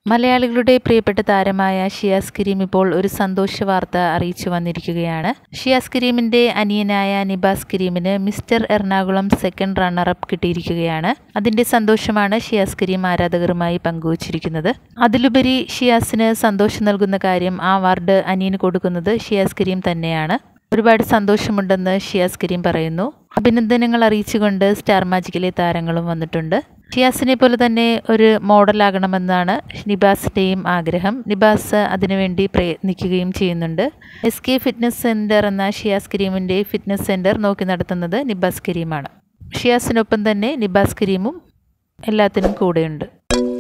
മലയാളികളുടെ പ്രിയപ്പെട്ട താരമായ ഷിയാസ് കരീം ഇപ്പോൾ ഒരു സന്തോഷ വാർത്ത അറിയിച്ചു വന്നിരിക്കുകയാണ് ഷിയാസ് കരീമിന്റെ അനിയനായ നിബാസ് കരീമിന് മിസ്റ്റർ എറണാകുളം സെക്കൻഡ് റണ്ണറപ്പ് കിട്ടിയിരിക്കുകയാണ് അതിന്റെ സന്തോഷമാണ് ഷിയാസ് കരീം ആരാധകരുമായി പങ്കുവച്ചിരിക്കുന്നത് അതിലുപരി ഷിയാസിന് സന്തോഷം നൽകുന്ന കാര്യം ആ അവാർഡ് അനിയന് കൊടുക്കുന്നത് ഷിയാസ് കരീം തന്നെയാണ് ഒരുപാട് സന്തോഷമുണ്ടെന്ന് ഷിയാസ് കരീം പറയുന്നു അഭിനന്ദനങ്ങൾ അറിയിച്ചുകൊണ്ട് സ്റ്റാർ മാജിക്കിലെ താരങ്ങളും വന്നിട്ടുണ്ട് ഷിയാസിനെ പോലെ തന്നെ ഒരു മോഡലാകണമെന്നാണ് നിബാസിൻ്റെയും ആഗ്രഹം നിബാസ് അതിനുവേണ്ടി പ്രയത്നിക്കുകയും ചെയ്യുന്നുണ്ട് എസ് കെ ഫിറ്റ്നസ് സെൻറ്റർ എന്ന ഷിയാസ് കരീമിൻ്റെ ഫിറ്റ്നസ് സെൻറ്റർ നോക്കി നടത്തുന്നത് നിബാസ് കരീമാണ് ഷിയാസിനൊപ്പം തന്നെ നിബാസ് കരീമും എല്ലാത്തിനും കൂടെയുണ്ട്